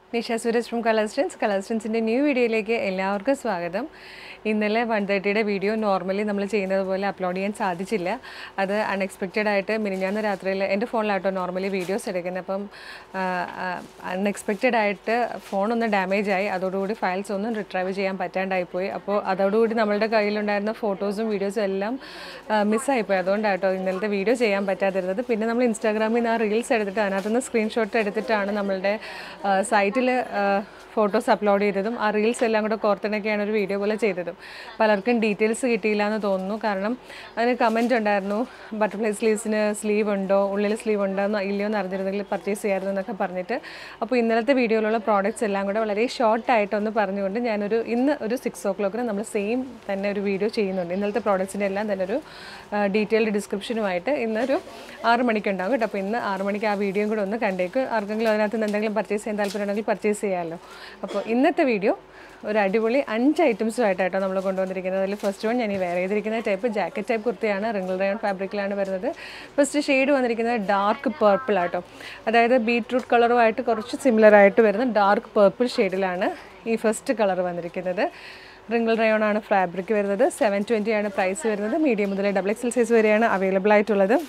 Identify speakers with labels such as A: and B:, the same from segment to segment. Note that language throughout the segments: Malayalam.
A: നിഷ സുരേഷ് ഫ്രം കളർസ്റ്റൻസ് കളർസ്റ്റൻസിൻ്റെ ന്യൂ വീഡിയോയിലേക്ക് എല്ലാവർക്കും സ്വാഗതം ഇന്നലെ വൺ തേർട്ടിയുടെ വീഡിയോ നോർമലി നമ്മൾ ചെയ്യുന്നത് പോലെ അപ്ലോഡ് ചെയ്യാൻ സാധിച്ചില്ല അത് അൺഎക്സ്പെക്റ്റഡ് ആയിട്ട് മിനിഞ്ഞാന്ന് രാത്രിയിൽ എൻ്റെ ഫോണിലാട്ടോ നോർമലി വീഡിയോസ് എടുക്കുന്നത് അപ്പം അൺഎക്സ്പെക്റ്റഡ് ആയിട്ട് ഫോൺ ഒന്ന് ഡാമേജ് ആയി അതോടുകൂടി ഫയൽസ് ഒന്നും റിട്രൈവ് ചെയ്യാൻ പറ്റാണ്ടായിപ്പോയി അപ്പോൾ അതോടുകൂടി നമ്മളുടെ കയ്യിലുണ്ടായിരുന്ന ഫോട്ടോസും വീഡിയോസും എല്ലാം മിസ്സായിപ്പോയി അതുകൊണ്ടാട്ടോ ഇന്നലത്തെ വീഡിയോ ചെയ്യാൻ പറ്റാതിരുന്നത് പിന്നെ നമ്മൾ ഇൻസ്റ്റാഗ്രാമിൽ നിന്ന് ആ റീൽസ് എടുത്തിട്ട് അതിനകത്തുനിന്ന് സ്ക്രീൻഷോട്ട് എടുത്തിട്ടാണ് നമ്മളുടെ സൈറ്റിൽ ഫോട്ടോസ് അപ്ലോഡ് ചെയ്തതും ആ റീൽസ് എല്ലാം കൂടെ കോർത്തിണൊക്കെയാണ് ഒരു വീഡിയോ പോലെ ചെയ്തതും പലർക്കും ഡീറ്റെയിൽസ് കിട്ടിയില്ല എന്ന് തോന്നുന്നു കാരണം അതിന് കമൻറ്റ് ഉണ്ടായിരുന്നു ബട്ടർഫ്ലൈ സ്ലീവ്സിന് സ്ലീവ് ഉണ്ടോ ഉള്ളിൽ സ്ലീവ് ഉണ്ടോ എന്ന് ഇല്ലയോ എന്ന് അറിഞ്ഞിരുന്നെങ്കിൽ പർച്ചേസ് ചെയ്യാമായിരുന്നു എന്നൊക്കെ പറഞ്ഞിട്ട് അപ്പോൾ ഇന്നലത്തെ വീഡിയോയിലുള്ള പ്രോഡക്റ്റ്സ് എല്ലാം കൂടെ വളരെ ഷോർട്ടായിട്ടൊന്ന് പറഞ്ഞുകൊണ്ട് ഞാനൊരു ഇന്ന് ഒരു സിക്സ് ഓ ക്ലോക്കിന് നമ്മൾ സെയിം തന്നെ ഒരു വീഡിയോ ചെയ്യുന്നുണ്ട് ഇന്നലത്തെ പ്രോഡക്റ്റ്സിൻ്റെ എല്ലാം തന്നെ ഒരു ഡീറ്റെയിൽഡ് ഡിസ്ക്രിപ്ഷനുമായിട്ട് ഇന്നൊരു ആറ് മണിക്ക് ഉണ്ടാകും കേട്ടോ അപ്പോൾ ഇന്ന് ആറ് മണിക്ക് ആ വീഡിയോയും കൂടെ ഒന്ന് കണ്ടേക്ക് ആർക്കെങ്കിലും അതിനകത്ത് നിന്ന് എന്തെങ്കിലും പർച്ചേസ് ചെയ്യാൻ താല്പര്യമുണ്ടെങ്കിൽ പർച്ചേസ് ചെയ്യാമല്ലോ അപ്പോൾ ഇന്നത്തെ വീഡിയോ ഒരു അടിപൊളി അഞ്ച് ഐറ്റംസുമായിട്ടാട്ടോ നമ്മൾ കൊണ്ടുവന്നിരിക്കുന്നത് അതിൽ ഫസ്റ്റ് വൺ ഞാൻ ഈ വെയർ ചെയ്തിരിക്കുന്ന ടൈപ്പ് ജാക്കറ്റ് ടൈപ്പ് കുർത്തിയാണ് റിംഗിൾ റയോൺ ഫാബ്രിക്കിലാണ് വരുന്നത് ഫസ്റ്റ് ഷെയ്ഡ് വന്നിരിക്കുന്നത് ഡാർക്ക് പേർപ്പിൾ ആട്ടോ അതായത് ബീട്രൂട്ട് കളറുമായിട്ട് കുറച്ച് സിമിലർ ആയിട്ട് വരുന്ന ഡാർക്ക് പേർപ്പിൾ ഷെയ്ഡിലാണ് ഈ ഫസ്റ്റ് കളർ വന്നിരിക്കുന്നത് റിംഗിൾ റയോൺ ആണ് ഫാബ്രിക് വരുന്നത് സെവൻ ട്വൻറ്റി ആണ് പ്രൈസ് വരുന്നത് മീഡിയം മുതൽ ഡബിൾ എക്സൽ സൈസ് വരെയാണ് അവൈലബിൾ ആയിട്ടുള്ളത്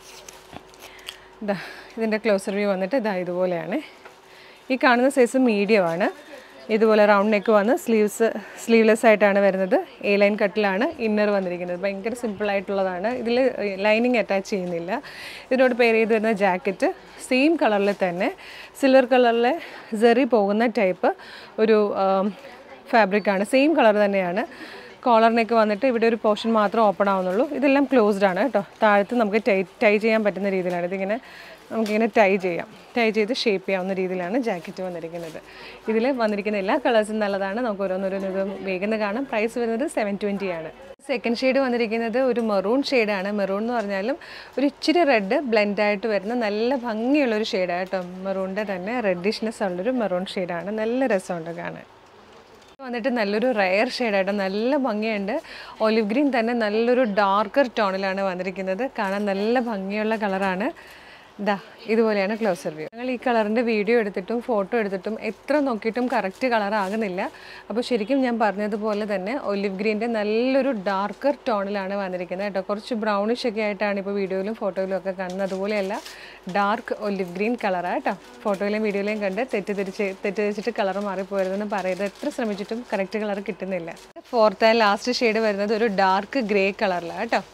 A: ഇതാ ഇതിൻ്റെ ക്ലോസർ വ്യൂ വന്നിട്ട് ഇതാ ഇതുപോലെയാണ് ഈ കാണുന്ന സൈസ് മീഡിയം ആണ് ഇതുപോലെ റൗണ്ട് നെക്ക് വന്ന് സ്ലീവ്സ് സ്ലീവ്ലെസ് ആയിട്ടാണ് വരുന്നത് എ ലൈൻ കട്ടിലാണ് ഇന്നർ വന്നിരിക്കുന്നത് ഭയങ്കര സിമ്പിൾ ആയിട്ടുള്ളതാണ് ഇതിൽ ലൈനിങ് അറ്റാച്ച് ചെയ്യുന്നില്ല ഇതിനോട് പേര് ചെയ്ത് വരുന്ന ജാക്കറ്റ് സെയിം കളറിൽ തന്നെ സിൽവർ കളറിലെ സെറി പോകുന്ന ടൈപ്പ് ഒരു ഫാബ്രിക്കാണ് സെയിം കളർ തന്നെയാണ് കോളർ നെക്ക് വന്നിട്ട് ഇവിടെ ഒരു പോർഷൻ മാത്രം ഓപ്പൺ ആവുന്നുള്ളൂ ഇതെല്ലാം ക്ലോസ്ഡ് ആണ് കേട്ടോ താഴത്ത് നമുക്ക് ടൈ ടൈ ചെയ്യാൻ പറ്റുന്ന രീതിയിലാണ് ഇതിങ്ങനെ നമുക്കിങ്ങനെ ടൈ ചെയ്യാം ടൈ ചെയ്ത് ഷേപ്പ് ചെയ്യാവുന്ന രീതിയിലാണ് ജാക്കറ്റ് വന്നിരിക്കുന്നത് ഇതിൽ വന്നിരിക്കുന്ന എല്ലാ കളേഴ്സും നല്ലതാണ് നമുക്ക് ഓരോന്നോരോന്നും വേഗം കാണാം പ്രൈസ് വരുന്നത് സെവൻ ട്വൻറ്റി ആണ് സെക്കൻഡ് ഷെയ്ഡ് വന്നിരിക്കുന്നത് ഒരു മെറൂൺ ഷെയ്ഡാണ് മെറൂൺ എന്ന് പറഞ്ഞാലും ഒരു ഇച്ചിരി റെഡ് ബ്ലെൻഡായിട്ട് വരുന്ന നല്ല ഭംഗിയുള്ളൊരു ഷെയ്ഡാണ് കേട്ടോ മെറൂണിൻ്റെ തന്നെ റെഡിഷ്നെസ് ഉള്ളൊരു മെറൂൺ ഷെയ്ഡാണ് നല്ല രസമുണ്ട് കാണാൻ വന്നിട്ട് നല്ലൊരു റയർ ഷെയ്ഡായിട്ട് നല്ല ഭംഗിയുണ്ട് ഒലിവ് ഗ്രീൻ തന്നെ നല്ലൊരു ഡാർക്കർ ടോണിലാണ് വന്നിരിക്കുന്നത് കാണാൻ നല്ല ഭംഗിയുള്ള കളറാണ് ദാ ഇതുപോലെയാണ് ക്ലോസർ വ്യൂ ഞങ്ങൾ ഈ കളറിൻ്റെ വീഡിയോ എടുത്തിട്ടും ഫോട്ടോ എടുത്തിട്ടും എത്ര നോക്കിയിട്ടും കറക്റ്റ് കളർ ആകുന്നില്ല അപ്പോൾ ശരിക്കും ഞാൻ പറഞ്ഞതുപോലെ തന്നെ ഒലിവ് ഗ്രീൻ്റെ നല്ലൊരു ഡാർക്കർ ടോണിലാണ് വന്നിരിക്കുന്നത് കേട്ടോ കുറച്ച് ബ്രൗണിഷ് ഒക്കെ ആയിട്ടാണ് ഇപ്പോൾ വീഡിയോയിലും ഫോട്ടോയിലും ഒക്കെ കാണുന്നത് അതുപോലെയല്ല ഡാർക്ക് ഒലിവ് ഗ്രീൻ കളറാണ് കേട്ടോ ഫോട്ടോയിലെയും വീഡിയോയിലെയും കണ്ട് തെറ്റിദ്ധരിച്ച് തെറ്റിദ്ധരിച്ചിട്ട് കളർ മാറിപ്പോയതെന്ന് പറയരുത് എത്ര ശ്രമിച്ചിട്ടും കറക്റ്റ് കളർ കിട്ടുന്നില്ല ഫോർത്ത് ആൻഡ് ലാസ്റ്റ് ഷെയ്ഡ് വരുന്നത് ഒരു ഡാർക്ക് ഗ്രേ കളറിലാണ് കേട്ടോ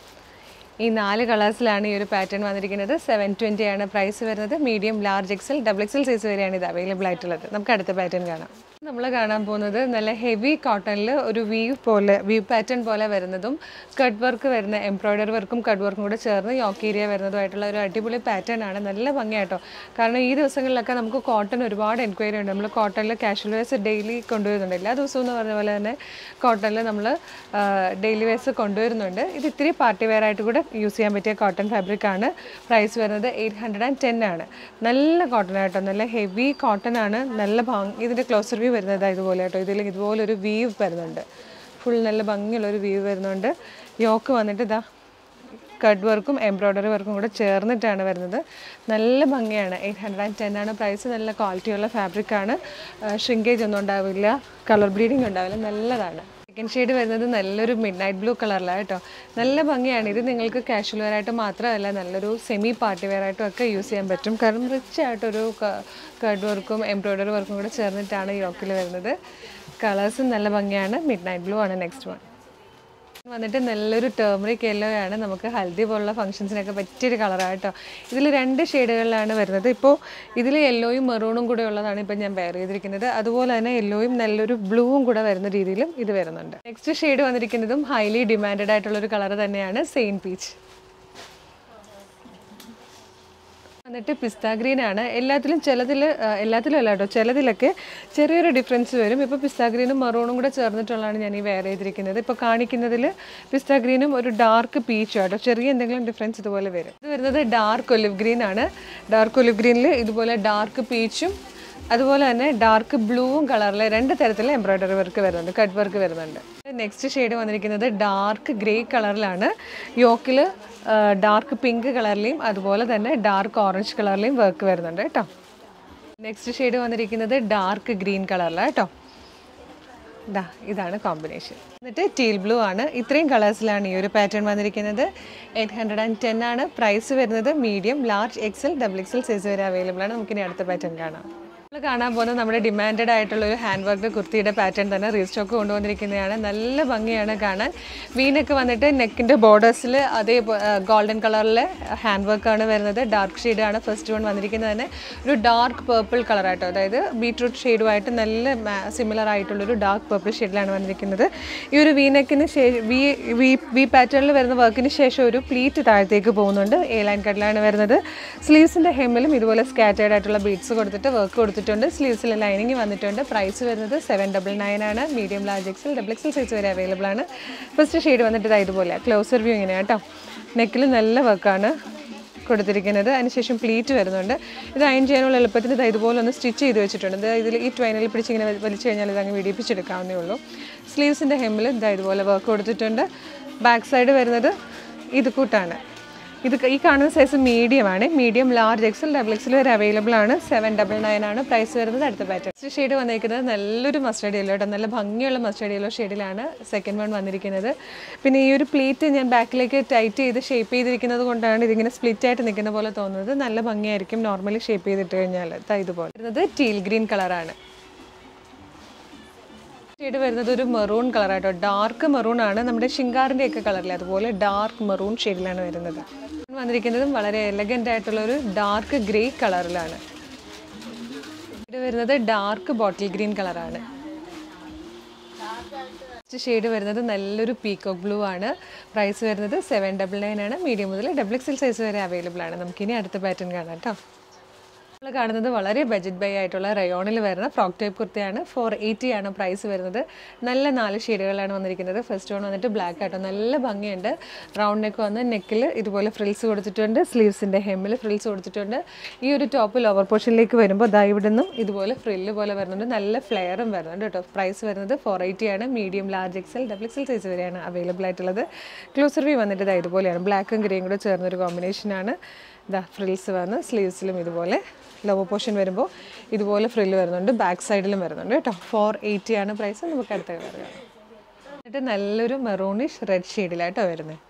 A: ഈ നാല് കളേഴ്സിലാണ് ഈ ഒരു പാറ്റേൺ വന്നിരിക്കുന്നത് സെവൻ ട്വൻറ്റി ആണ് പ്രൈസ് വരുന്നത് medium large XL double XL size വരെയാണ് ഇത് അവൈലബിൾ ആയിട്ടുള്ളത് നമുക്ക് അടുത്ത പാറ്റേൺ കാണാം നമ്മൾ കാണാൻ പോകുന്നത് നല്ല ഹെവി കോട്ടണിൽ ഒരു വീവ് പോലെ വീവ് പാറ്റേൺ പോലെ വരുന്നതും കട്ട് വർക്ക് വരുന്ന എംബ്രോയ്ഡറി വർക്കും കട്ട് വർക്കും കൂടെ ചേർന്ന് യോക്കേരിയ വരുന്നതുമായിട്ടുള്ള ഒരു അടിപൊളി പാറ്റേൺ ആണ് നല്ല ഭംഗിയായിട്ടോ കാരണം ഈ ദിവസങ്ങളിലൊക്കെ നമുക്ക് കോട്ടൺ ഒരുപാട് എൻക്വയറി ഉണ്ട് നമ്മൾ കോട്ടണിൽ കാഷ്വൽ വെയർസ് ഡെയിലി കൊണ്ടുവരുന്നുണ്ട് എല്ലാ ദിവസവും എന്ന് പറഞ്ഞ പോലെ തന്നെ കോട്ടണിൽ നമ്മൾ ഡെയിലി വെയർസ് കൊണ്ടുവരുന്നുണ്ട് ഇത് ഇത്തിരി പാർട്ടി വെയർ ആയിട്ട് കൂടെ യൂസ് ചെയ്യാൻ പറ്റിയ കോട്ടൺ ഫാബ്രിക് ആണ് പ്രൈസ് വരുന്നത് എയ്റ്റ് ഹൺഡ്രഡ് ആൻഡ് ടെൻ ആണ് നല്ല കോട്ടൺ ആട്ടോ നല്ല ഹെവി കോട്ടൺ ആണ് നല്ല ഭംഗി ഇതിൻ്റെ ക്ലോസർ വ്യൂ വരുന്നത് ഇതുപോലെ കേട്ടോ ഇതിൽ ഇതുപോലെ ഒരു വീവ് വരുന്നുണ്ട് ഫുൾ നല്ല ഭംഗിയുള്ള ഒരു വീവ് വരുന്നുണ്ട് യോക്ക് വന്നിട്ട് ഇതാ കട്ട് വർക്കും എംബ്രോയ്ഡറി വർക്കും കൂടെ ചേർന്നിട്ടാണ് വരുന്നത് നല്ല ഭംഗിയാണ് എയ്റ്റ് ഹൺഡ്രഡ് ആൻഡ് ടെൻ ആണ് പ്രൈസ് നല്ല ക്വാളിറ്റിയുള്ള ഫാബ്രിക്കാണ് ഷ്രിങ്കേജ് ഒന്നും ഉണ്ടാവില്ല കളർ ബ്ലീഡിങ് ഉണ്ടാവില്ല നല്ലതാണ് സെക്കൻഡ് ഷെയ്ഡ് വരുന്നത് നല്ലൊരു മിഡ് നൈറ്റ് ബ്ലൂ കളറിലാണ് കേട്ടോ നല്ല ഭംഗിയാണ് ഇത് നിങ്ങൾക്ക് കാഷ്വൽ വെയർ ആയിട്ട് മാത്രമല്ല നല്ലൊരു സെമി പാർട്ടി വെയർ ആയിട്ടും ഒക്കെ യൂസ് ചെയ്യാൻ പറ്റും കാരണം റിച്ച് ആയിട്ടൊരു കട്ട് വർക്കും എംബ്രോയ്ഡറി വർക്കും കൂടെ ചേർന്നിട്ടാണ് യോക്കിൽ വരുന്നത് കളേഴ്സും നല്ല ഭംഗിയാണ് മിഡ് നൈറ്റ് ബ്ലൂ ആണ് നെക്സ്റ്റ് വൺ വന്നിട്ട് നല്ലൊരു ടേമറിക് യെല്ലോ ആണ് നമുക്ക് ഹൽദി പോലുള്ള ഫംഗ്ഷൻസിനൊക്കെ പറ്റിയൊരു കളറാണ് കേട്ടോ ഇതിൽ രണ്ട് ഷെയ്ഡുകളിലാണ് വരുന്നത് ഇപ്പോൾ ഇതിൽ യെല്ലോയും മെറൂണും കൂടെ ഉള്ളതാണ് ഇപ്പോൾ ഞാൻ വെയർ ചെയ്തിരിക്കുന്നത് അതുപോലെ തന്നെ യെല്ലോയും നല്ലൊരു ബ്ലൂവും കൂടെ വരുന്ന രീതിയിലും ഇത് വരുന്നുണ്ട് നെക്സ്റ്റ് ഷെയ്ഡ് വന്നിരിക്കുന്നതും ഹൈലി ഡിമാൻഡഡ് ആയിട്ടുള്ള ഒരു കളർ തന്നെയാണ് സെയിൻ പീച്ച് വന്നിട്ട് പിസ്ത ഗ്രീൻ ആണ് എല്ലാത്തിലും ചിലതിൽ എല്ലാത്തിലും അല്ല കേട്ടോ ചിലതിലൊക്കെ ചെറിയൊരു ഡിഫറൻസ് വരും ഇപ്പോൾ പിസ്ത ഗ്രീനും മറൂണും കൂടെ ചേർന്നിട്ടുള്ളതാണ് ഞാൻ ഈ വെയർ ചെയ്തിരിക്കുന്നത് ഇപ്പോൾ കാണിക്കുന്നതിൽ പിസ്ത ഗ്രീനും ഒരു ഡാർക്ക് പീച്ചും കേട്ടോ ചെറിയ എന്തെങ്കിലും ഡിഫറൻസ് ഇതുപോലെ വരും ഇത് വരുന്നത് ഡാർക്ക് ഒലിവ് ഗ്രീൻ ആണ് ഡാർക്ക് ഒലിവ് ഗ്രീനിൽ ഇതുപോലെ ഡാർക്ക് പീച്ചും അതുപോലെ തന്നെ ഡാർക്ക് ബ്ലൂവും കളറിലെ രണ്ട് തരത്തിലെ എംബ്രോയ്ഡറി വർക്ക് വരുന്നുണ്ട് കട്ട് വർക്ക് വരുന്നുണ്ട് നെക്സ്റ്റ് ഷെയ്ഡ് വന്നിരിക്കുന്നത് ഡാർക്ക് ഗ്രേ കളറിലാണ് യോക്കിൽ ഡാർക്ക് പിങ്ക് കളറിലെയും അതുപോലെ തന്നെ ഡാർക്ക് ഓറഞ്ച് കളറിലെയും വർക്ക് വരുന്നുണ്ട് കേട്ടോ നെക്സ്റ്റ് ഷെയ്ഡ് വന്നിരിക്കുന്നത് ഡാർക്ക് ഗ്രീൻ കളറിലാണ് കേട്ടോ ഇതാ ഇതാണ് കോമ്പിനേഷൻ എന്നിട്ട് ടീൽ ബ്ലൂ ആണ് ഇത്രയും കളേഴ്സിലാണ് ഈ ഒരു പാറ്റേൺ വന്നിരിക്കുന്നത് എയ്റ്റ് ഹൺഡ്രഡ് ആൻഡ് ടെൻ ആണ് പ്രൈസ് വരുന്നത് medium large XL double XL size വരെ അവൈലബിൾ ആണ് നമുക്കിനി അടുത്ത പാറ്റേൺ കാണാം നമ്മൾ കാണാൻ പോകുന്നത് നമ്മുടെ ഡിമാൻഡഡ് ആയിട്ടുള്ള ഒരു ഹാൻഡ് വർക്ക് കുർത്തിയുടെ പാറ്റേൺ തന്നെ റീസ്റ്റോക്ക് കൊണ്ടുവന്നിരിക്കുന്നതാണ് നല്ല ഭംഗിയാണ് കാണാൻ വീനൊക്കെ വന്നിട്ട് നെക്കിൻ്റെ ബോർഡേഴ്സിൽ അതേ ഗോൾഡൻ കളറിലെ ഹാൻഡ് വർക്കാണ് വരുന്നത് ഡാർക്ക് ഷെയ്ഡാണ് ഫസ്റ്റ് വൺ വന്നിരിക്കുന്നത് തന്നെ ഒരു ഡാർക്ക് പേർപ്പിൾ കളറായിട്ടോ അതായത് ബീട്രൂട്ട് ഷെയ്ഡുമായിട്ട് നല്ല സിമിലർ ആയിട്ടുള്ളൊരു ഡാർക്ക് പേർപ്പിൾ ഷെയ്ഡിലാണ് വന്നിരിക്കുന്നത് ഈ ഒരു വീനെക്കിന് ശേഷം വി വി വി പാറ്റേണിൽ വരുന്ന വർക്കിന് ശേഷം ഒരു പ്ലീറ്റ് താഴത്തേക്ക് പോകുന്നുണ്ട് എ ലൈൻ കട്ടിലാണ് വരുന്നത് സ്ലീവ്സിൻ്റെ ഹെമ്മിലും ഇതുപോലെ സ്കാറ്റേഡ് ആയിട്ടുള്ള ബീഡ്സ് കൊടുത്തിട്ട് വർക്ക് കൊടുത്തിട്ടുണ്ട് സ്ലീവ്സിൽ ലൈനിങ് വന്നിട്ടുണ്ട് പ്രൈസ് വരുന്നത് സെവൻ ഡബിൾ നയൻ ആണ് medium large XL double XL size വരെ അവൈലബിൾ ആണ് ഫസ്റ്റ് ഷെയ്ഡ് വന്നിട്ട് ഇതാ ഇതുപോലെ ക്ലോസർ വ്യൂ ഇങ്ങനെയാണ് കേട്ടോ നെക്കിൽ നല്ല വർക്കാണ് കൊടുത്തിരിക്കുന്നത് അതിനുശേഷം പ്ലീറ്റ് വരുന്നുണ്ട് ഇത് അയൺ ചെയ്യാനുള്ള എളുപ്പത്തിന് ഇത് ഇതുപോലെ ഒന്ന് സ്റ്റിച്ച് ചെയ്ത് വെച്ചിട്ടുണ്ട് ഇത് ഇതിൽ ഈ ട്വൈനിൽ പിടിച്ച് ഇങ്ങനെ വലിച്ചു കഴിഞ്ഞാൽ ഇത് അങ്ങ് വിടിപ്പിച്ചെടുക്കാവുന്നേ ഉള്ളൂ സ്ലീവ്സിൻ്റെ ഹെമ്മിൽ ഇതാ ഇതുപോലെ വർക്ക് കൊടുത്തിട്ടുണ്ട് ബാക്ക് സൈഡ് വരുന്നത് ഇത് കൂട്ടാണ് ഇത് ഈ കാണുന്ന സൈസ് മീഡിയം ആണ് medium large XL double XL വരെ അവൈലബിൾ ആണ് സെവൻ ഡബിൾ നയൻ ആണ് പ്രൈസ് വരുന്നത് അടുത്ത പാറ്റേൺ നെക്സ്റ്റ് ഷെയ്ഡ് വന്നിരിക്കുന്നത് നല്ലൊരു മസ്റ്റേഡ് യെല്ലോ കേട്ടോ നല്ല ഭംഗിയുള്ള മസ്റ്റേഡ് യെല്ലോ ഷെയ്ഡിലാണ് സെക്കൻഡ് വൺ വന്നിരിക്കുന്നത് പിന്നെ ഈ ഒരു പ്ലീറ്റ് ഞാൻ ബാക്കിലേക്ക് ടൈറ്റ് ചെയ്ത് ഷേപ്പ് ചെയ്തിരിക്കുന്നത് കൊണ്ടാണ് ഇതിങ്ങനെ സ്പ്ലിറ്റ് ആയിട്ട് നിൽക്കുന്ന പോലെ തോന്നുന്നത് നല്ല ഭംഗിയായിരിക്കും നോർമലി ഷേപ്പ് ചെയ്തിട്ട് കഴിഞ്ഞാൽ ദാ ഇതുപോലെ വരുന്നത് ടീൽ ഗ്രീൻ കളറാണ് ഷെയ്ഡ് വരുന്നത് ഒരു മെറൂൺ കളറായിട്ടോ ഡാർക്ക് മെറൂൺ ആണ് നമ്മുടെ ഷിങ്കാറിൻ്റെ ഒക്കെ കളറിൽ അതുപോലെ ഡാർക്ക് മെറൂൺ ഷെയ്ഡിലാണ് വരുന്നത് വന്നിരിക്കുന്നതും വളരെ എലഗൻ്റ് ആയിട്ടുള്ള ഒരു ഡാർക്ക് ഗ്രേ കളറിലാണ് ഇത് വരുന്നത് ഡാർക്ക് ബോട്ടിൽ ഗ്രീൻ കളറാണ് നെക്സ്റ്റ് ഷെയ്ഡ് വരുന്നത് നല്ലൊരു പീക്കോക്ക് ബ്ലൂ ആണ് പ്രൈസ് വരുന്നത് സെവൻ ഡബിൾ നയൻ ആണ് മീഡിയം മുതൽ ഡബിൾ എക്സൽ സൈസ് വരെ അവൈലബിൾ ആണ് നമുക്കിനി അടുത്ത പാറ്റേൺ കാണാം കേട്ടോ നമ്മൾ കാണുന്നത് വളരെ ബജറ്റ് ബൈ ആയിട്ടുള്ള റയോണിൽ വരുന്ന ഫ്രോക്ക് ടൈപ്പ് കുർത്തിയാണ് ഫോർ എയ്റ്റി ആണ് പ്രൈസ് വരുന്നത് നല്ല നാല് ഷെയ്ഡുകളാണ് വന്നിരിക്കുന്നത് ഫസ്റ്റ് വൺ വന്നിട്ട് ബ്ലാക്ക് ആട്ടോ നല്ല ഭംഗിയുണ്ട് റൗണ്ട് നെക്ക് വന്ന് നെക്കിൽ ഇതുപോലെ ഫ്രിൽസ് കൊടുത്തിട്ടുണ്ട് സ്ലീവ്സിൻ്റെ ഹെമ്മിൽ ഫ്രിൽസ് കൊടുത്തിട്ടുണ്ട് ഈ ഒരു ടോപ്പ് ലോവർ പോർഷനിലേക്ക് വരുമ്പോൾ ദാ ഇവിടെ നിന്നും ഇതുപോലെ ഫ്രില്ല് പോലെ വരുന്നുണ്ട് നല്ല ഫ്ലെയറും വരുന്നുണ്ട് കേട്ടോ പ്രൈസ് വരുന്നത് ഫോർ എയ്റ്റി ആണ് medium large XL double XL size വരെയാണ് അവൈലബിൾ ആയിട്ടുള്ളത് ക്ലൂസർ വി വന്നിട്ട് ഇതാ ഇതുപോലെയാണ് ബ്ലാക്കും ഗ്രേയും കൂടെ ചേർന്നൊരു കോമ്പിനേഷനാണ് ഇതാ ഫ്രിൽസ് വന്ന് സ്ലീവ്സിലും ഇതുപോലെ ലോവർ പോർഷൻ വരുമ്പോൾ ഇതുപോലെ ഫ്രില്ല് വരുന്നുണ്ട് ബാക്ക് സൈഡിലും വരുന്നുണ്ട് കേട്ടോ ഫോർ എയ്റ്റി ആണ് പ്രൈസ് നമുക്ക് അടുത്ത കളർ കാണാം എന്നിട്ട് നല്ലൊരു മെറൂണിഷ് റെഡ് ഷെയ്ഡിലായിട്ടോ വരുന്നത്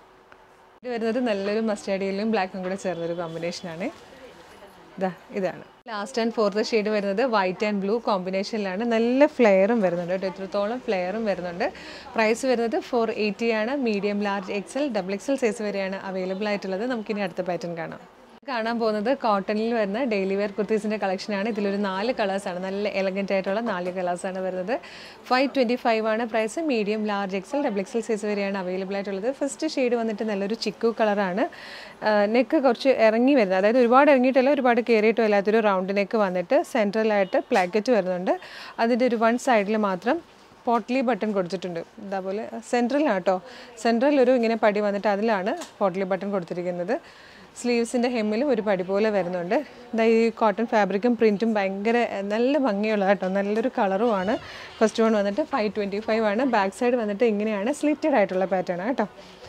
A: ഇത് വരുന്നത് നല്ലൊരു മസ്റ്റാർഡിയിലും ബ്ലാക്കും കൂടെ ചേർന്നൊരു കോമ്പിനേഷനാണ് ഇതാ ഇതാണ് ലാസ്റ്റ് ആൻഡ് ഫോർത്ത് ഷെയ്ഡ് വരുന്നത് വൈറ്റ് ആൻഡ് ബ്ലൂ കോമ്പിനേഷനിലാണ് നല്ല ഫ്ലെയറും വരുന്നുണ്ട് കേട്ടോ ഇത്രത്തോളം ഫ്ലെയറും വരുന്നുണ്ട് പ്രൈസ് വരുന്നത് ഫോർ എയ്റ്റി ആണ് medium large XL double XL size വരെയാണ് അവൈലബിൾ ആയിട്ടുള്ളത് നമുക്കിനി അടുത്ത പാറ്റേൺ കാണാം കാണാൻ പോകുന്നത് കോട്ടണിൽ വരുന്ന ഡെയിലി വെയർ കുർത്തീസിൻ്റെ കളക്ഷനാണ് ഇതിലൊരു നാല് കളേഴ്സാണ് നല്ല എലഗൻ്റ് ആയിട്ടുള്ള നാല് കളേഴ്സാണ് വരുന്നത് ഫൈവ് ട്വൻറ്റി ഫൈവ് ആണ് price medium large XL double XL size വരെയാണ് അവൈലബിൾ ആയിട്ടുള്ളത് ഫസ്റ്റ് ഷെയ്ഡ് വന്നിട്ട് നല്ലൊരു ചിക്കു കളറാണ് നെക്ക് കുറച്ച് ഇറങ്ങി വരുന്നത് അതായത് ഒരുപാട് ഇറങ്ങിയിട്ടല്ല ഒരുപാട് കയറിയിട്ടും അല്ലാത്തൊരു റൗണ്ട് നെക്ക് വന്നിട്ട് സെൻട്രലായിട്ട് പ്ലാക്കറ്റ് വരുന്നുണ്ട് അതിൻ്റെ ഒരു വൺ സൈഡിൽ മാത്രം പോട്ട്ലി ബട്ടൺ കൊടുത്തിട്ടുണ്ട് ഇതേപോലെ സെൻട്രലാണ് കേട്ടോ സെൻട്രൽ ഒരു ഇങ്ങനെ പടി വന്നിട്ട് അതിലാണ് പോട്ട്ലി ബട്ടൺ കൊടുത്തിരിക്കുന്നത് സ്ലീവ്സിൻ്റെ ഹെമ്മിലും ഒരു പടി പോലെ വരുന്നുണ്ട് ഇതാ ഈ കോട്ടൺ ഫാബ്രിക്കും പ്രിൻറ്റും ഭയങ്കര നല്ല ഭംഗിയുള്ള കേട്ടോ നല്ലൊരു കളറുമാണ് ഫസ്റ്റ് വൺ വന്നിട്ട് ഫൈവ് ട്വൻറ്റി ഫൈവ് ആണ് ബാക്ക് സൈഡ് വന്നിട്ട് ഇങ്ങനെയാണ് സ്ലിറ്റഡ് ആയിട്ടുള്ള പാറ്റേൺ കേട്ടോ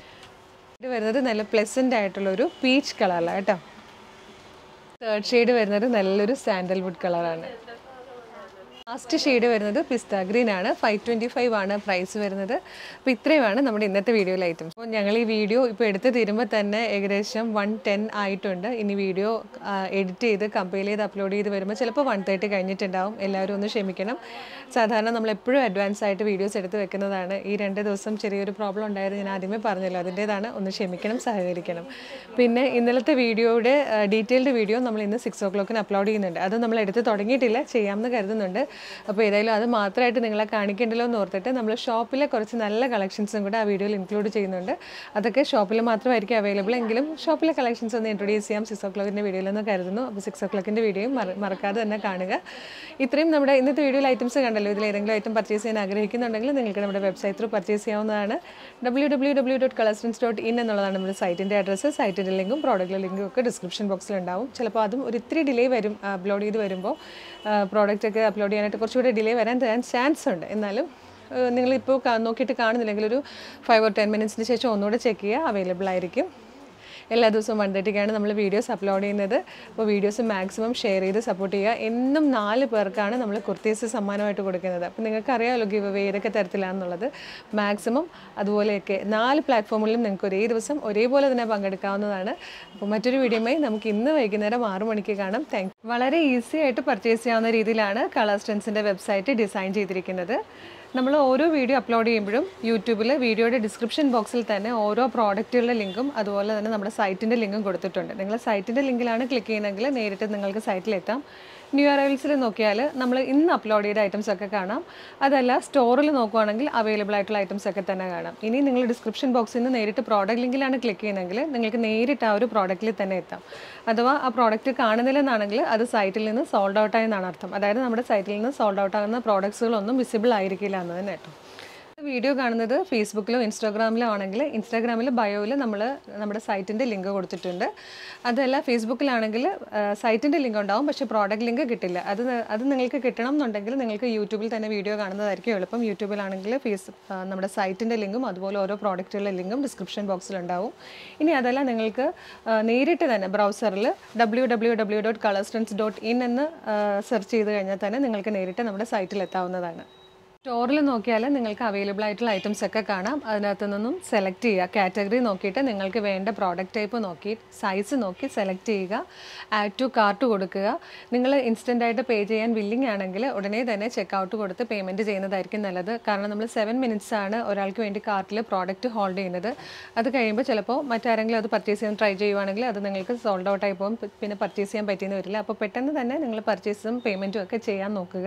A: ഇത് വരുന്നത് നല്ല പ്ലെസൻ്റ് ആയിട്ടുള്ളൊരു പീച്ച് കളറിലാണ് കേട്ടോ തേർഡ് ഷെയ്ഡ് വരുന്നത് നല്ലൊരു സാൻഡൽവുഡ് കളറാണ് ലാസ്റ്റ് ഷെയ്ഡ് വരുന്നത് പിസ്ത ഗ്രീൻ ആണ് ഫൈവ് ട്വൻറ്റി ഫൈവ് ആണ് പ്രൈസ് വരുന്നത് അപ്പോൾ ഇത്രയുമാണ് നമ്മുടെ ഇന്നത്തെ വീഡിയോയിലെ ഐറ്റംസ് അപ്പോൾ ഞങ്ങൾ ഈ വീഡിയോ ഇപ്പോൾ എടുത്ത് തീരുമ്പോൾ തന്നെ ഏകദേശം വൺ ടെൻ ആയിട്ടുണ്ട് ഇനി വീഡിയോ എഡിറ്റ് ചെയ്ത് കമ്പൈൽ ചെയ്ത് അപ്ലോഡ് ചെയ്ത് വരുമ്പോൾ ചിലപ്പോൾ വൺ തേർട്ടി കഴിഞ്ഞിട്ടുണ്ടാവും എല്ലാവരും ഒന്ന് ക്ഷമിക്കണം സാധാരണ നമ്മൾ എപ്പോഴും അഡ്വാൻസ് ആയിട്ട് വീഡിയോസ് എടുത്ത് വെക്കുന്നതാണ് ഈ രണ്ട് ദിവസം ചെറിയൊരു പ്രോബ്ലം ഉണ്ടായത് ഞാൻ ആദ്യമേ പറഞ്ഞല്ലോ അതിൻ്റേതാണ് ഒന്ന് ക്ഷമിക്കണം സഹകരിക്കണം പിന്നെ ഇന്നലത്തെ വീഡിയോയുടെ ഡീറ്റെയിൽഡ് വീഡിയോ നമ്മൾ ഇന്ന് സിക്സ് ഓ ക്ലോക്കിന് അപ്ലോഡ് ചെയ്യുന്നുണ്ട് അത് നമ്മൾ എടുത്ത് തുടങ്ങിയിട്ടില്ല ചെയ്യാമെന്ന് കരുതുന്നുണ്ട് അപ്പോൾ ഏതായാലും അത് മാത്രമായിട്ട് നിങ്ങളെ കാണിക്കേണ്ടല്ലോ എന്ന് ഓർത്തിട്ട് നമ്മൾ ഷോപ്പിലെ കുറച്ച് നല്ല കളക്ഷൻസും കൂടെ ആ വീഡിയോയിൽ ഇൻക്ലൂഡ് ചെയ്യുന്നുണ്ട് അതൊക്കെ ഷോപ്പിൽ മാത്രമായിരിക്കും അവൈലബിൾ എങ്കിലും ഷോപ്പിലെ കളക്ഷൻസ് ഒന്ന് ഇൻട്രൊഡ്യൂസ് ചെയ്യാം സിക്സ് ഓ ക്ലോക്കിൻ്റെ വീഡിയോയിൽ എന്ന് കരുതുന്നു അപ്പോൾ സിക്സ് ഓ ക്ലോക്കിൻ്റെ വീഡിയോയും മറ- മറക്കാതെ തന്നെ കാണുക ഇത്രയും നമ്മുടെ ഇന്നത്തെ വീഡിയോയിൽ ഐറ്റംസ് കണ്ടല്ലോ ഇതിൽ ഏതെങ്കിലും ഐറ്റം പർച്ചേസ് ചെയ്യാൻ ആഗ്രഹിക്കുന്നുണ്ടെങ്കിൽ നിങ്ങൾക്ക് നമ്മുടെ വെബ്സൈറ്റ് ത്രൂ പർച്ചേസ് ചെയ്യാവുന്നതാണ് W W W dot Colorstance dot in എന്നുള്ളതാണ് നമ്മുടെ സൈറ്റിൻ്റെ അഡ്രസ്സ് സൈറ്റിൻ്റെ ലിങ്കും പ്രോഡക്റ്റിലെ ലിങ്കും ഒക്കെ ഡിസ്ക്രിപ്ഷൻ ബോക്സിൽ ഉണ്ടാവും ചിലപ്പോൾ അതും ഒരു ഇത്തിരി ഡിലേ വരും അപ്ലോഡ് ചെയ്ത് വരുമ്പോൾ പ്രോഡക്റ്റ് ഒക്കെ അപ്ലോഡ് ചെയ്യാനായിട്ട് കുറച്ചുകൂടി ഡിലേ വരാൻ തരാൻ ചാൻസ് ഉണ്ട് എന്നാലും ഏഹ് നിങ്ങളിപ്പോൾ കാ- നോക്കിയിട്ട് കാണുന്നില്ലെങ്കിൽ ഒരു ഫൈവ് ഓർ ടെൻ മിനിറ്റ്സിന് ശേഷം ഒന്നുകൂടെ ചെക്ക് ചെയ്യുക അവൈലബിൾ ആയിരിക്കും എല്ലാ ദിവസവും വൺ തേർട്ടിക്കാണ് നമ്മൾ വീഡിയോസ് അപ്ലോഡ് ചെയ്യുന്നത് അപ്പോൾ വീഡിയോസ് മാക്സിമം ഷെയർ ചെയ്ത് സപ്പോർട്ട് ചെയ്യുക എന്നും നാല് പേർക്കാണ് നമ്മൾ കുർത്തീസ് സമ്മാനമായിട്ട് കൊടുക്കുന്നത് അപ്പോൾ നിങ്ങൾക്ക് അറിയാമല്ലോ ഗിവ് അവേ ഏതൊക്കെ തരത്തിലാണെന്നുള്ളത് മാക്സിമം അതുപോലെയൊക്കെ നാല് പ്ലാറ്റ്ഫോമിലും നിങ്ങൾക്ക് ഒരേ ദിവസം ഒരേപോലെ തന്നെ പങ്കെടുക്കാവുന്നതാണ് അപ്പോൾ മറ്റൊരു വീഡിയോയുമായി നമുക്ക് ഇന്ന് വൈകുന്നേരം ആറ് മണിക്ക് കാണാം താങ്ക് വളരെ ഈസി ആയിട്ട് പർച്ചേസ് ചെയ്യാവുന്ന രീതിയിലാണ് കളർ സ്റ്റെൻസിൻ്റെ വെബ്സൈറ്റ് ഡിസൈൻ ചെയ്തിരിക്കുന്നത് നമ്മൾ ഓരോ വീഡിയോ അപ്ലോഡ് ചെയ്യുമ്പോഴും യൂട്യൂബിൽ വീഡിയോയുടെ ഡിസ്ക്രിപ്ഷൻ ബോക്സിൽ തന്നെ ഓരോ പ്രോഡക്റ്റുകളുടെ ലിങ്കും അതുപോലെ തന്നെ നമ്മുടെ സൈറ്റിൻ്റെ ലിങ്കും കൊടുത്തിട്ടുണ്ട് നിങ്ങൾ സൈറ്റിൻ്റെ ലിങ്കിലാണ് ക്ലിക്ക് ചെയ്യുന്നതെങ്കിൽ നേരിട്ട് നിങ്ങൾക്ക് സൈറ്റിലെത്താം ന്യൂ അറൈവൽസിൽ നോക്കിയാൽ നമ്മൾ ഇന്ന് അപ്ലോഡ് ചെയ്ത ഐറ്റംസ് ഒക്കെ കാണാം അതല്ല സ്റ്റോറിൽ നോക്കുവാണെങ്കിൽ അവൈലബിൾ ആയിട്ടുള്ള ഐറ്റംസ് ഒക്കെ തന്നെ കാണാം ഇനി നിങ്ങൾ ഡിസ്ക്രിപ്ഷൻ ബോക്സിൽ നിന്ന് നേരിട്ട് പ്രോഡക്റ്റ് ലിങ്കിലാണ് ക്ലിക്ക് ചെയ്യുന്നതെങ്കിൽ നിങ്ങൾക്ക് നേരിട്ട് ആ ഒരു പ്രോഡക്റ്റിൽ തന്നെ എത്താം അഥവാ ആ പ്രോഡക്റ്റ് കാണുന്നില്ലെന്നാണെങ്കിൽ അത് സൈറ്റിൽ നിന്ന് സോൾഡ് ഔട്ട് ആയെന്നാണ് അർത്ഥം അതായത് നമ്മുടെ സൈറ്റിൽ നിന്ന് സോൾഡ് ഔട്ട് ആകുന്ന പ്രോഡക്ട്സുകളൊന്നും വിസിബിൾ ആയിരിക്കില്ല എന്ന് തന്നെ കേട്ടോ വീഡിയോ കാണുന്നത് ഫേസ്ബുക്കിലോ ഇൻസ്റ്റാഗ്രാമിലോ ആണെങ്കിൽ ഇൻസ്റ്റാഗ്രാമിൽ ബയോയിൽ നമ്മൾ നമ്മുടെ സൈറ്റിൻ്റെ ലിങ്ക് കൊടുത്തിട്ടുണ്ട് അതല്ല ഫേസ്ബുക്കിലാണെങ്കിൽ സൈറ്റിൻ്റെ ലിങ്ക് ഉണ്ടാവും പക്ഷേ പ്രോഡക്റ്റ് ലിങ്ക് കിട്ടില്ല അത് ന- അത് നിങ്ങൾക്ക് കിട്ടണം എന്നുണ്ടെങ്കിൽ നിങ്ങൾക്ക് യൂട്യൂബിൽ തന്നെ വീഡിയോ കാണുന്നതായിരിക്കും എളുപ്പം യൂട്യൂബിലാണെങ്കിൽ ഫേസ് ആ, നമ്മുടെ സൈറ്റിൻ്റെ ലിങ്കും അതുപോലെ ഓരോ പ്രോഡക്റ്റുകളുടെ ലിങ്കും ഡിസ്ക്രിപ്ഷൻ ബോക്സിൽ ഉണ്ടാവും ഇനി അതല്ല നിങ്ങൾക്ക് ആ, നേരിട്ട് തന്നെ ബ്രൗസറിൽ W W W dot Colorstance dot in എന്ന് സെർച്ച് ചെയ്ത് കഴിഞ്ഞാൽ തന്നെ നിങ്ങൾക്ക് നേരിട്ട് നമ്മുടെ സൈറ്റിൽ എത്താവുന്നതാണ് സ്റ്റോറിൽ നോക്കിയാൽ നിങ്ങൾക്ക് അവൈലബിൾ ആയിട്ടുള്ള ഐറ്റംസ് ഒക്കെ കാണാം അതിനകത്ത് നിന്നും സെലക്ട് ചെയ്യുക കാറ്റഗറി നോക്കിയിട്ട് നിങ്ങൾക്ക് വേണ്ട പ്രോഡക്റ്റ് ടൈപ്പ് നോക്കി സൈസ് നോക്കി സെലക്ട് ചെയ്യുക ആഡ് ടു കാർട്ട് കൊടുക്കുക നിങ്ങൾ ഇൻസ്റ്റൻ്റ് ആയിട്ട് പേ ചെയ്യാൻ വില്ലിംഗ് ആണെങ്കിൽ ഉടനെ തന്നെ ചെക്കൗട്ട് കൊടുത്ത് പേയ്മെൻറ്റ് ചെയ്യുന്നതായിരിക്കും നല്ലത് കാരണം നമ്മൾ സെവൻ മിനിറ്റ്സ് ആണ് ഒരാൾക്ക് വേണ്ടി കാർട്ടിൽ പ്രോഡക്റ്റ് ഹോൾഡ് ചെയ്യുന്നത് അത് കഴിയുമ്പോൾ ചിലപ്പോൾ മറ്റാരെങ്കിലും അത് പർച്ചേസ് ചെയ്യാൻ ട്രൈ ചെയ്യുവാണെങ്കിൽ അത് നിങ്ങൾക്ക് സോൾഡ് ഔട്ട് ആയി പോകും പിന്നെ പർച്ചേസ് ചെയ്യാൻ പറ്റിയെന്ന് വരില്ല അപ്പോൾ പെട്ടെന്ന് തന്നെ നിങ്ങൾ പർച്ചേസും പേയ്മെൻറ്റും ഒക്കെ ചെയ്യാൻ നോക്കുക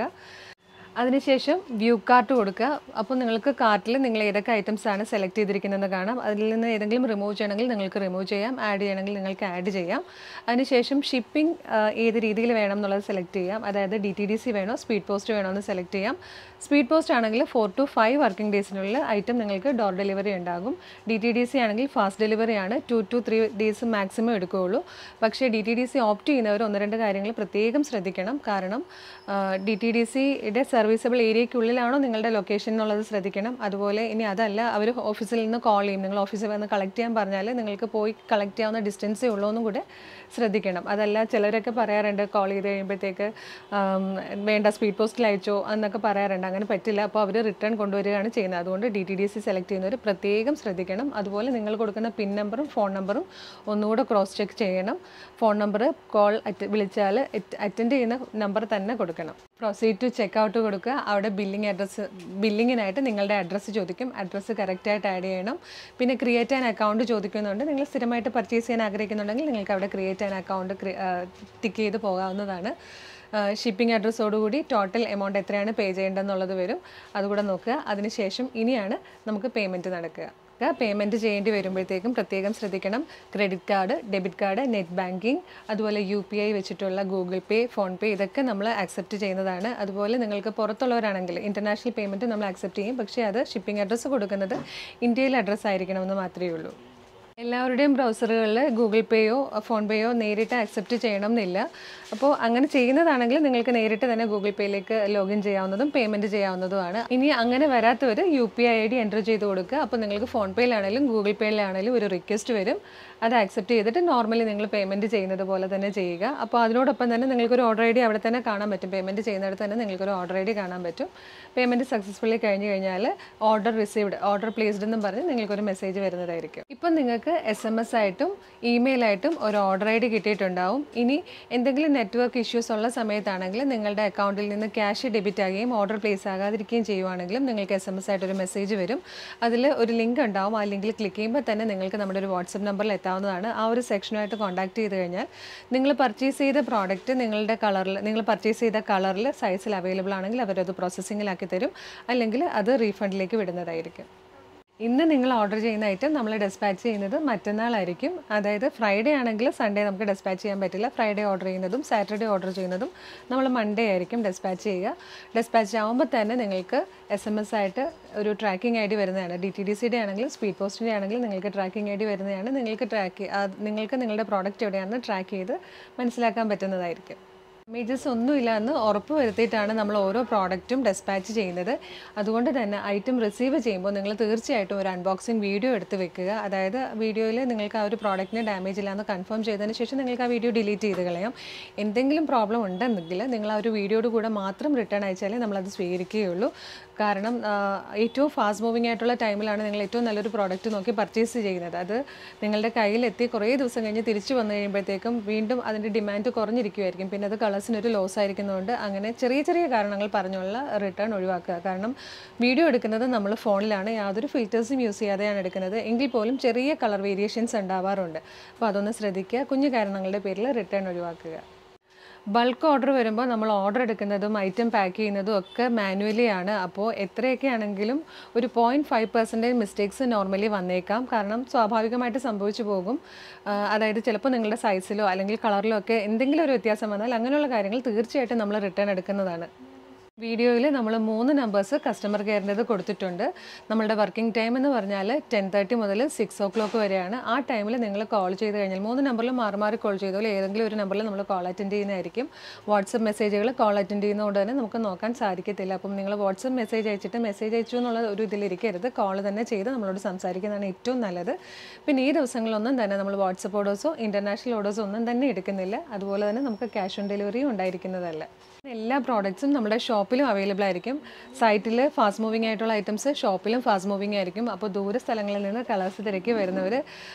A: അതിനുശേഷം വ്യൂ കാർട്ട് കൊടുക്കുക അപ്പോൾ നിങ്ങൾക്ക് കാർട്ടിൽ നിങ്ങൾ ഏതൊക്കെ ഐറ്റംസ് ആണ് സെലക്ട് ചെയ്തിരിക്കുന്നതെന്ന് കാണാം അതിൽ നിന്ന് ഏതെങ്കിലും റിമൂവ് ചെയ്യണമെങ്കിൽ നിങ്ങൾക്ക് റിമൂവ് ചെയ്യാം ആഡ് ചെയ്യണമെങ്കിൽ നിങ്ങൾക്ക് ആഡ് ചെയ്യാം അതിനുശേഷം ഷിപ്പിംഗ് ഏത് രീതിയിൽ വേണം എന്നുള്ളത് സെലക്ട് ചെയ്യാം അതായത് ഡി ടി ഡി സി വേണോ സ്പീഡ് പോസ്റ്റ് വേണോ എന്ന് സെലക്ട് ചെയ്യാം സ്പീഡ് പോസ്റ്റ് ആണെങ്കിൽ ഫോർ ടു ഫൈവ് വർക്കിംഗ് ഡേയ്സിനുള്ളിൽ ഐറ്റം നിങ്ങൾക്ക് ഡോർ ഡെലിവറി ഉണ്ടാകും ഡി ടി ഡി സി ആണെങ്കിൽ ഫാസ്റ്റ് ഡെലിവറി ആണ് two to three days maximum എടുക്കുകയുള്ളൂ പക്ഷേ D T D C opt ചെയ്യുന്നവർ ഒന്ന് രണ്ട് കാര്യങ്ങൾ പ്രത്യേകം ശ്രദ്ധിക്കണം കാരണം ഡി ടി ഡി സിയുടെ സർവീസബിൾ ഏരിയയ്ക്കുള്ളിലാണോ നിങ്ങളുടെ ലൊക്കേഷൻ എന്നുള്ളത് ശ്രദ്ധിക്കണം അതുപോലെ ഇനി അതല്ല അവർ ഓഫീസിൽ നിന്ന് കോൾ ചെയ്യും നിങ്ങൾ ഓഫീസിൽ വന്ന് കളക്ട് ചെയ്യാൻ പറഞ്ഞാൽ നിങ്ങൾക്ക് പോയി കളക്ട് ചെയ്യാവുന്ന ഡിസ്റ്റൻസേ ഉള്ളൂ എന്നും കൂടെ ശ്രദ്ധിക്കണം അതല്ല ചിലരൊക്കെ പറയാറുണ്ട് കോൾ ചെയ്ത് കഴിയുമ്പോഴത്തേക്ക് ആം, വേണ്ട സ്പീഡ് പോസ്റ്റിൽ അയച്ചോ എന്നൊക്കെ പറയാറുണ്ട് അങ്ങനെ പറ്റില്ല അപ്പോൾ അവർ റിട്ടേൺ കൊണ്ടുവരികയാണ് ചെയ്യുന്നത് അതുകൊണ്ട് D T D C select ചെയ്യുന്നവർ പ്രത്യേകം ശ്രദ്ധിക്കണം അതുപോലെ നിങ്ങൾ കൊടുക്കുന്ന പിൻ നമ്പറും ഫോൺ നമ്പറും ഒന്നുകൂടെ ക്രോസ് ചെക്ക് ചെയ്യണം ഫോൺ നമ്പർ കോൾ അറ്റ് വിളിച്ചാൽ അറ്റൻഡ് ചെയ്യുന്ന നമ്പർ തന്നെ കൊടുക്കണം പ്രൊസീഡ് ടു ചെക്ക് ഔട്ട് കൊടുക്കുക അവിടെ ബില്ലിംഗ് അഡ്രസ്സ് ബില്ലിങ്ങിനായിട്ട് നിങ്ങളുടെ അഡ്രസ്സ് ചോദിക്കും അഡ്രസ്സ് കറക്റ്റായിട്ട് ആഡ് ചെയ്യണം പിന്നെ ക്രിയേറ്റ് ആൻ അക്കൗണ്ട് ചോദിക്കുന്നുണ്ട് നിങ്ങൾ സ്ഥിരമായിട്ട് പർച്ചേസ് ചെയ്യാൻ ആഗ്രഹിക്കുന്നുണ്ടെങ്കിൽ നിങ്ങൾക്ക് അവിടെ ക്രിയേറ്റ് ആൻ അക്കൗണ്ട് ടിക്ക് ചെയ്ത് പോകാവുന്നതാണ് ഷിപ്പിംഗ് അഡ്രസ്സോടുകൂടി ടോട്ടൽ എമൗണ്ട് എത്രയാണ് പേ ചെയ്യേണ്ടതെന്നുള്ളത് വരും അതുകൂടെ നോക്കുക അതിനുശേഷം ഇനിയാണ് നമുക്ക് പേയ്മെൻറ്റ് നടക്കുക പേയ്മെൻറ്റ് ചെയ്യേണ്ടി വരുമ്പോഴത്തേക്കും പ്രത്യേകം ശ്രദ്ധിക്കണം credit card debit card net banking അതുപോലെ യു പി ഐ വെച്ചിട്ടുള്ള ഗൂഗിൾ പേ ഫോൺ പേ ഇതൊക്കെ നമ്മൾ ആക്സെപ്റ്റ് ചെയ്യുന്നതാണ് അതുപോലെ നിങ്ങൾക്ക് പുറത്തുള്ളവരാണെങ്കിൽ ഇൻ്റർനാഷണൽ പേയ്മെൻറ്റ് നമ്മൾ ആക്സെപ്റ്റ് ചെയ്യും പക്ഷേ അത് ഷിപ്പിംഗ് അഡ്രസ്സ് കൊടുക്കുന്നത് ഇന്ത്യയിൽ അഡ്രസ്സ് ആയിരിക്കണമെന്ന് മാത്രമേ ഉള്ളൂ എല്ലാവരുടെയും ബ്രൗസറുകളിൽ ഗൂഗിൾ പേയോ ഫോൺ പേയോ നേരിട്ട് ആക്സെപ്റ്റ് ചെയ്യണം എന്നില്ല അപ്പോൾ അങ്ങനെ ചെയ്യുന്നതാണെങ്കിൽ നിങ്ങൾക്ക് നേരിട്ട് തന്നെ ഗൂഗിൾ പേയിലേക്ക് ലോഗിൻ ചെയ്യാവുന്നതും പേയ്മെൻറ്റ് ചെയ്യാവുന്നതുമാണ് ഇനി അങ്ങനെ വരാത്തവർ U P I I D enter ചെയ്ത് കൊടുക്കുക അപ്പോൾ നിങ്ങൾക്ക് ഫോൺ പേയിലാണെങ്കിലും ഗൂഗിൾ പേയിലാണെങ്കിലും ഒരു റിക്വസ്റ്റ് വരും അത് ആക്സെപ്റ്റ് ചെയ്തിട്ട് നോർമലി നിങ്ങൾ പേയ്മെൻറ്റ് ചെയ്യുന്നത് പോലെ തന്നെ ചെയ്യുക അപ്പോൾ അതിനോടൊപ്പം തന്നെ നിങ്ങൾക്കൊരു ഓർഡർ ഐ ഡി അവിടെ തന്നെ കാണാൻ പറ്റും പേയ്മെൻറ്റ് ചെയ്യുന്നിടത്ത് തന്നെ നിങ്ങൾക്കൊരു ഓർഡർ ഐ ഡി കാണാൻ പറ്റും പേയ്മെൻറ്റ് സക്സസ്ഫുള്ളി കഴിഞ്ഞ് കഴിഞ്ഞാൽ ഓർഡർ റിസീവ്ഡ് ഓർഡർ പ്ലേസ്ഡ് എന്നും പറഞ്ഞ് നിങ്ങൾക്കൊരു മെസ്സേജ് വരുന്നതായിരിക്കും ഇപ്പം നിങ്ങൾക്ക് എസ് എം എസ് ആയിട്ടും ഇമെയിലായിട്ടും ഒരു ഓർഡർ ഐ ഡി കിട്ടിയിട്ടുണ്ടാവും ഇനി എന്തെങ്കിലും നെറ്റ്വർക്ക് ഇഷ്യൂസ് ഉള്ള സമയത്താണെങ്കിൽ നിങ്ങളുടെ അക്കൗണ്ടിൽ നിന്ന് ക്യാഷ് ഡെബിറ്റ് ആകുകയും ഓർഡർ പ്ലേസ് ആകാതിരിക്കുകയും ചെയ്യുവാണെങ്കിലും നിങ്ങൾക്ക് എസ് എം എസ് ആയിട്ട് ഒരു മെസ്സേജ് വരും അതിൽ ഒരു ലിങ്ക് ഉണ്ടാവും ആ ലിങ്കിൽ ക്ലിക്ക് ചെയ്യുമ്പോൾ തന്നെ നിങ്ങൾക്ക് നമ്മുടെ ഒരു വാട്സപ്പ് നമ്പറിൽ എത്താവുന്നതാണ് ആ ഒരു സെക്ഷനുമായിട്ട് കോൺടാക്ട് ചെയ്ത് കഴിഞ്ഞാൽ നിങ്ങൾ പർച്ചേസ് ചെയ്ത പ്രോഡക്റ്റ് നിങ്ങളുടെ കളറിൽ നിങ്ങൾ പർച്ചേസ് ചെയ്ത കളറിൽ സൈസിൽ അവൈലബിൾ ആണെങ്കിൽ അവരത് പ്രോസസ്സിങ്ങിലാക്കി തരും അല്ലെങ്കിൽ അത് റീഫണ്ടിലേക്ക് വിടുന്നതായിരിക്കും ഇന്ന് നിങ്ങൾ ഓർഡർ ചെയ്യുന്ന ഐറ്റം നമ്മൾ ഡെസ്പാച്ച് ചെയ്യുന്നത് മറ്റന്നാളായിരിക്കും അതായത് ഫ്രൈഡേ ആണെങ്കിൽ സൺഡേ നമുക്ക് ഡെസ്പാച്ച് ചെയ്യാൻ പറ്റില്ല ഫ്രൈഡേ ഓർഡർ ചെയ്യുന്നതും സാറ്റർഡേ ഓർഡർ ചെയ്യുന്നതും നമ്മൾ മൺഡേ ആയിരിക്കും ഡെസ്പാച്ച് ചെയ്യുക ഡെസ്പാച്ച് ആകുമ്പോൾ തന്നെ നിങ്ങൾക്ക് എസ് എം എസ് ആയിട്ട് ഒരു ട്രാക്കിംഗ് ഐ ഡി വരുന്നതാണ് ഡി ടി ഡി സിയുടെ ആണെങ്കിലും സ്പീഡ് പോസ്റ്റിൻ്റെ ആണെങ്കിലും നിങ്ങൾക്ക് ട്രാക്കിംഗ് ഐ ഡി വരുന്നതാണ് നിങ്ങൾക്ക് ട്രാക്ക് നിങ്ങൾക്ക് നിങ്ങളുടെ പ്രോഡക്റ്റ് എവിടെയാണെന്ന് ട്രാക്ക് ചെയ്ത് മനസ്സിലാക്കാൻ പറ്റുന്നതായിരിക്കും ഡാമേജസ് ഒന്നുമില്ല എന്ന് ഉറപ്പ് വരുത്തിയിട്ടാണ് നമ്മൾ ഓരോ പ്രോഡക്റ്റും ഡെസ്പാച്ച് ചെയ്യുന്നത് അതുകൊണ്ട് തന്നെ ഐറ്റം റിസീവ് ചെയ്യുമ്പോൾ നിങ്ങൾ തീർച്ചയായിട്ടും ഒരു അൺബോക്സിങ് വീഡിയോ എടുത്ത് വെക്കുക അതായത് വീഡിയോയിൽ നിങ്ങൾക്ക് ആ ഒരു പ്രോഡക്റ്റിന് ഡാമേജ് ഇല്ലാന്ന് കൺഫേം ചെയ്തതിന് ശേഷം നിങ്ങൾക്ക് ആ വീഡിയോ ഡിലീറ്റ് ചെയ്ത് കളയാം എന്തെങ്കിലും പ്രോബ്ലം ഉണ്ടെന്നെങ്കിൽ നിങ്ങൾ ആ ഒരു വീഡിയോയുടെ കൂടെ മാത്രം റിട്ടേൺ അയച്ചാലേ നമ്മളത് സ്വീകരിക്കുകയുള്ളൂ കാരണം ആ, ഏറ്റവും ഫാസ്റ്റ് മൂവിങ് ആയിട്ടുള്ള ടൈമിലാണ് നിങ്ങൾ ഏറ്റവും നല്ലൊരു പ്രോഡക്റ്റ് നോക്കി പർച്ചേസ് ചെയ്യുന്നത് അത് നിങ്ങളുടെ കയ്യിലെത്തി കുറേ ദിവസം കഴിഞ്ഞ് തിരിച്ചു വന്നു കഴിയുമ്പോഴത്തേക്കും വീണ്ടും അതിൻ്റെ ഡിമാൻഡ് കുറഞ്ഞിരിക്കുമായിരിക്കും പിന്നെ അത് കളേഴ്സിനൊരു ലോസ് ആയിരിക്കുന്നതുകൊണ്ട് അങ്ങനെ ചെറിയ ചെറിയ കാരണങ്ങൾ പറഞ്ഞുള്ള റിട്ടേൺ ഒഴിവാക്കുക കാരണം വീഡിയോ എടുക്കുന്നത് നമ്മൾ ഫോണിലാണ് യാതൊരു ഫിൽറ്റേഴ്സും യൂസ് ചെയ്യാതെയാണ് എടുക്കുന്നത് എങ്കിൽ പോലും ചെറിയ കളർ വേരിയേഷൻസ് ഉണ്ടാവാറുണ്ട് അപ്പോൾ അതൊന്ന് ശ്രദ്ധിക്കുക കുഞ്ഞു കാരണങ്ങളുടെ പേരിൽ റിട്ടേൺ ഒഴിവാക്കുക ബൾക്ക് ഓർഡർ വരുമ്പോൾ നമ്മൾ ഓർഡർ എടുക്കുന്നതും ഐറ്റം പാക്ക് ചെയ്യുന്നതും ഒക്കെ മാനുവലി ആണ് അപ്പോൾ എത്രയൊക്കെ ആണെങ്കിലും ഒരു point five percentage mistakes normally വന്നേക്കാം കാരണം സ്വാഭാവികമായിട്ട് സംഭവിച്ചു പോകും ആ, അതായത് ചിലപ്പോൾ നിങ്ങളുടെ സൈസിലോ അല്ലെങ്കിൽ കളറിലോ ഒക്കെ എന്തെങ്കിലും ഒരു വ്യത്യാസം വന്നാൽ അങ്ങനെയുള്ള കാര്യങ്ങൾ തീർച്ചയായിട്ടും നമ്മൾ റിട്ടേൺ എടുക്കുന്നതാണ് വീഡിയോയിൽ നമ്മൾ മൂന്ന് നമ്പേഴ്സ് കസ്റ്റമർ കെയറിൻ്റെത് കൊടുത്തിട്ടുണ്ട് നമ്മളുടെ വർക്കിംഗ് ടൈം എന്ന് പറഞ്ഞാൽ ടെൻ തേർട്ടി മുതൽ സിക്സ് ഓ ക്ലോക്ക് വരെയാണ് ആ ടൈമിൽ നിങ്ങൾ കോൾ ചെയ്ത് കഴിഞ്ഞാൽ മൂന്ന് നമ്പറിൽ മാറി മാറി കോൾ ചെയ്തോളൂ ഏതെങ്കിലും ഒരു നമ്പറിൽ നമ്മൾ കോൾ അറ്റൻഡ് ചെയ്യുന്നതായിരിക്കും വാട്സപ്പ് മെസ്സേജുകൾ കോൾ അറ്റൻഡ് ചെയ്യുന്നതുകൊണ്ട് തന്നെ നമുക്ക് നോക്കാൻ സാധിക്കത്തില്ല അപ്പം നിങ്ങൾ വാട്സപ്പ് മെസ്സേജ് അയച്ചിട്ട് മെസ്സേജ് അയച്ചു എന്നുള്ള ഒരു ഇതിലിരിക്കരുത് കോൾ തന്നെ ചെയ്ത് നമ്മളോട് സംസാരിക്കുന്നതാണ് ഏറ്റവും നല്ലത് പിന്നെ ഈ ദിവസങ്ങളിലൊന്നും തന്നെ നമ്മൾ വാട്സപ്പ് ഓർഡേഴ്സോ ഇൻ്റർനാഷണൽ ഓർഡേഴ്സോ ഒന്നും തന്നെ എടുക്കുന്നില്ല അതുപോലെ തന്നെ നമുക്ക് ക്യാഷ് ഓൺ ഡെലിവറിയും ഉണ്ടായിരിക്കുന്നതല്ല എല്ലാ പ്രോഡക്റ്റ്സും നമ്മുടെ ഷോപ്പിലും അവൈലബിൾ ആയിരിക്കും സൈറ്റിൽ ഫാസ്റ്റ് മൂവിങ് ആയിട്ടുള്ള ഐറ്റംസ് ഷോപ്പിലും ഫാസ്റ്റ് മൂവിങ് ആയിരിക്കും അപ്പോൾ ദൂര സ്ഥലങ്ങളിൽ നിന്ന് കളേഴ്സ് തിരക്കി വരുന്നവർ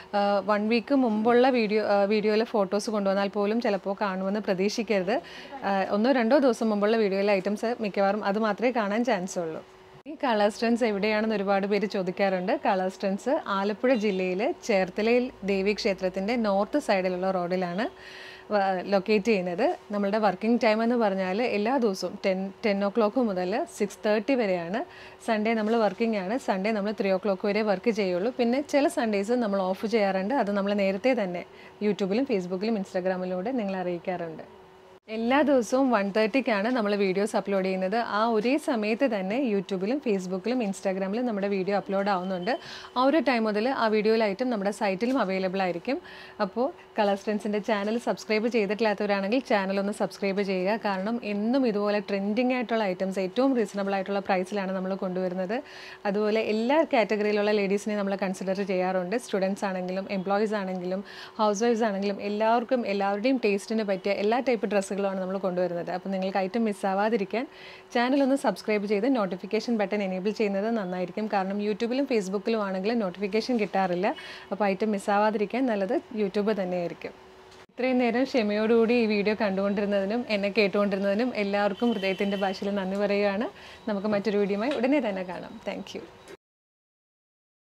A: വൺ വീക്ക് മുമ്പുള്ള വീഡിയോ വീഡിയോയിലെ ഫോട്ടോസ് കൊണ്ടുവന്നാൽ പോലും ചിലപ്പോൾ കാണുമെന്ന് പ്രതീക്ഷിക്കരുത് ആ, ഒന്നോ രണ്ടോ ദിവസം മുമ്പുള്ള വീഡിയോയിലെ ഐറ്റംസ് മിക്കവാറും അത് മാത്രമേ കാണാൻ ചാൻസ് ഉള്ളൂ ഈ കളർ സ്റ്റൺസ് എവിടെയാണെന്ന് ഒരുപാട് പേര് ചോദിക്കാറുണ്ട് കളർ സ്റ്റൺസ് ആലപ്പുഴ ജില്ലയിൽ ചേർത്തലയിൽ ദേവി ക്ഷേത്രത്തിൻ്റെ നോർത്ത് സൈഡിലുള്ള റോഡിലാണ് ലൊക്കേറ്റ് ചെയ്യുന്നത് നമ്മളുടെ വർക്കിംഗ് ടൈം എന്ന് പറഞ്ഞാൽ എല്ലാ ദിവസവും ടെൻ ടെൻ ഒ ക്ലോക്ക് മുതൽ സിക്സ് തേർട്ടി വരെയാണ് സൺഡേ നമ്മൾ വർക്കിംഗ് ആണ് സൺഡേ നമ്മൾ ത്രീ ഒ ക്ലോക്ക് വരെ വർക്ക് ചെയ്യുള്ളൂ പിന്നെ ചില സൺഡേസ് നമ്മൾ ഓഫ് ചെയ്യാറുണ്ട് അത് നമ്മൾ നേരത്തെ തന്നെ യൂട്യൂബിലും ഫേസ്ബുക്കിലും ഇൻസ്റ്റാഗ്രാമിലൂടെ നിങ്ങളെ അറിയിക്കാറുണ്ട് എല്ലാ ദിവസവും വൺ തേർട്ടിക്കാണ് നമ്മൾ വീഡിയോസ് അപ്ലോഡ് ചെയ്യുന്നത് ആ ഒരേ സമയത്ത് തന്നെ യൂട്യൂബിലും ഫേസ്ബുക്കിലും ഇൻസ്റ്റാഗ്രാമിലും നമ്മുടെ വീഡിയോ അപ്ലോഡ് ആവുന്നുണ്ട് ആ ഒരു ടൈം മുതൽ ആ വീഡിയോയിലായിട്ടും നമ്മുടെ സൈറ്റിലും അവൈലബിൾ ആയിരിക്കും അപ്പോൾ കളർ സ്ട്രെൻസിൻ്റെ ചാനൽ സബ്സ്ക്രൈബ് ചെയ്തിട്ടില്ലാത്തവരാണെങ്കിൽ ചാനൽ ഒന്ന് സബ്സ്ക്രൈബ് ചെയ്യുക കാരണം എന്നും ഇതുപോലെ ട്രെൻഡിങ് ആയിട്ടുള്ള ഐറ്റംസ് ഏറ്റവും റീസണബിൾ ആയിട്ടുള്ള പ്രൈസിലാണ് നമ്മൾ കൊണ്ടുവരുന്നത് അതുപോലെ എല്ലാ കാറ്റഗറിയിലുള്ള ലേഡീസിനെ നമ്മൾ കൺസിഡർ ചെയ്യാറുണ്ട് സ്റ്റുഡൻസ് ആണെങ്കിലും എംപ്ലോയീസ് ആണെങ്കിലും ഹൗസ് വൈഫ്സ് ആണെങ്കിലും എല്ലാവർക്കും എല്ലാവരുടെയും ടേസ്റ്റിന് പറ്റിയ എല്ലാ ടൈപ്പ് ഡ്രസ്സുകളുമാണ് നമ്മൾ കൊണ്ടുവരുന്നത് അപ്പോൾ നിങ്ങൾക്ക് ഐറ്റം മിസ്സാവാതിരിക്കാൻ ചാനൽ ഒന്ന് സബ്സ്ക്രൈബ് ചെയ്ത് നോട്ടിഫിക്കേഷൻ ബട്ടൺ എനേബിൾ ചെയ്യുന്നത് നന്നായിരിക്കും കാരണം യൂട്യൂബിലും ഫേസ്ബുക്കിലും ആണെങ്കിലും നോട്ടിഫിക്കേഷൻ കിട്ടാറില്ല അപ്പോൾ ഐറ്റം മിസ്സാവാതിരിക്കാൻ നല്ലത് യൂട്യൂബ് തന്നെയായിരിക്കും ഇത്രയും നേരം ക്ഷമയോടുകൂടി ഈ വീഡിയോ കണ്ടുകൊണ്ടിരുന്നതിനും എന്നെ കേട്ടുകൊണ്ടിരുന്നതിനും എല്ലാവർക്കും ഹൃദയത്തിൻ്റെ ഭാഷയിൽ നന്ദി പറയുകയാണ് നമുക്ക് മറ്റൊരു വീഡിയോയുമായി ഉടനെ തന്നെ കാണാം താങ്ക്